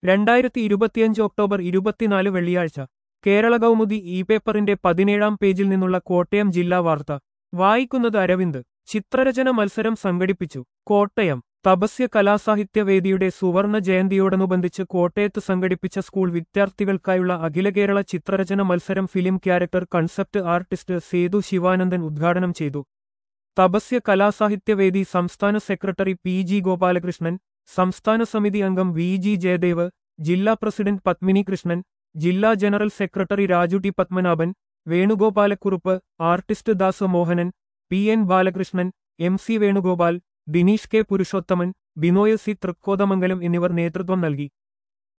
രണ്ടായിരത്തി ഇരുപത്തിയഞ്ച് ഒക്ടോബർ ഇരുപത്തിനാല് വെള്ളിയാഴ്ച കേരള കൗമുദി ഇ പേപ്പറിന്റെ പതിനേഴാം പേജിൽ നിന്നുള്ള കോട്ടയം ജില്ലാ വാർത്ത വായിക്കുന്നത് അരവിന്ദ് ചിത്രരചന മത്സരം സംഘടിപ്പിച്ചു കോട്ടയം തപസ്യ കലാസാഹിത്യവേദിയുടെ സുവർണ ജയന്തിയോടനുബന്ധിച്ച് കോട്ടയത്ത് സംഘടിപ്പിച്ച സ്കൂൾ വിദ്യാർത്ഥികൾക്കായുള്ള അഖില കേരള ചിത്രരചന മത്സരം film character concept artist Sethu Sivanandan ഉദ്ഘാടനം ചെയ്തു തപസ്യ കലാസാഹിത്യവേദി സംസ്ഥാന സെക്രട്ടറി പി ജി ഗോപാലകൃഷ്ണൻ സംസ്ഥാന സമിതി അംഗം വി ജി ജയദേവ് ജില്ലാ പ്രസിഡന്റ് പത്മിനി കൃഷ്ണൻ ജില്ലാ general secretary Raju T Padmanabhan Venugopalakurup artist Das Mohanan P N Balakrishnan M C Venugopal Dineesh K Purushothaman Binoy C Thrikkothamangalam എന്നിവർ നേതൃത്വം നൽകി